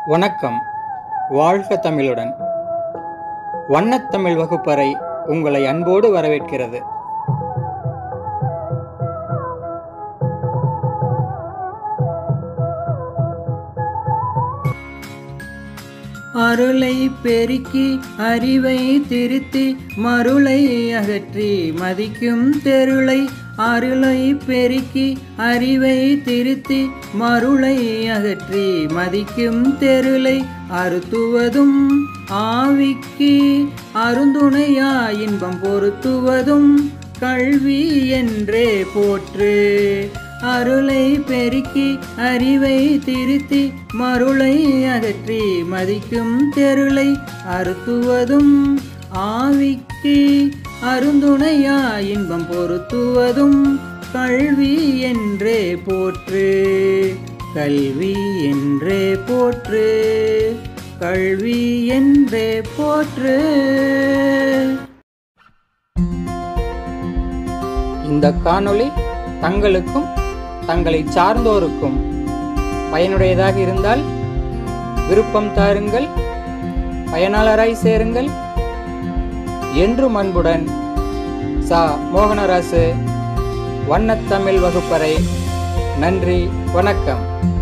வணக்கம் வாழ்க தமிழுடன் வண்ணத்தமிழ் வகுப்பறை உங்களை அன்போடு வரவேற்கிறது அருளை பெருக்கி அறிவை திருத்தி மருளை அகற்றி மதிக்கும் தெருளை அருளை பெருக்கி அறிவை திருத்தி மருளை அகற்றி மதிக்கும் தெருளை அறுத்துவதும் ஆவிக்கு அருந்துணையா இன்பம் பொருத்துவதும் கல்வி என்றே போற்று அருளை பெருக்கி அறிவை திருத்தி மருளை அகற்றி மதிக்கும் தெருளை அறுத்துவதும் ஆவிக்கு அருந்துணையா இன்பம் பொருத்துவதும் கல்வி என்றே போற்று கல்வி என்றே போற்று கல்வி என்றே போற்று இந்த காணொளி தங்களுக்கும் தங்களை சார்ந்தோருக்கும் பயனுடையதாக இருந்தால் விருப்பம் தாருங்கள் பயனாளராய் சேருங்கள் என்றும் அன்புடன் சா மோகனராசு வண்ணத்தமிழ் வகுப்பறை நன்றி வணக்கம்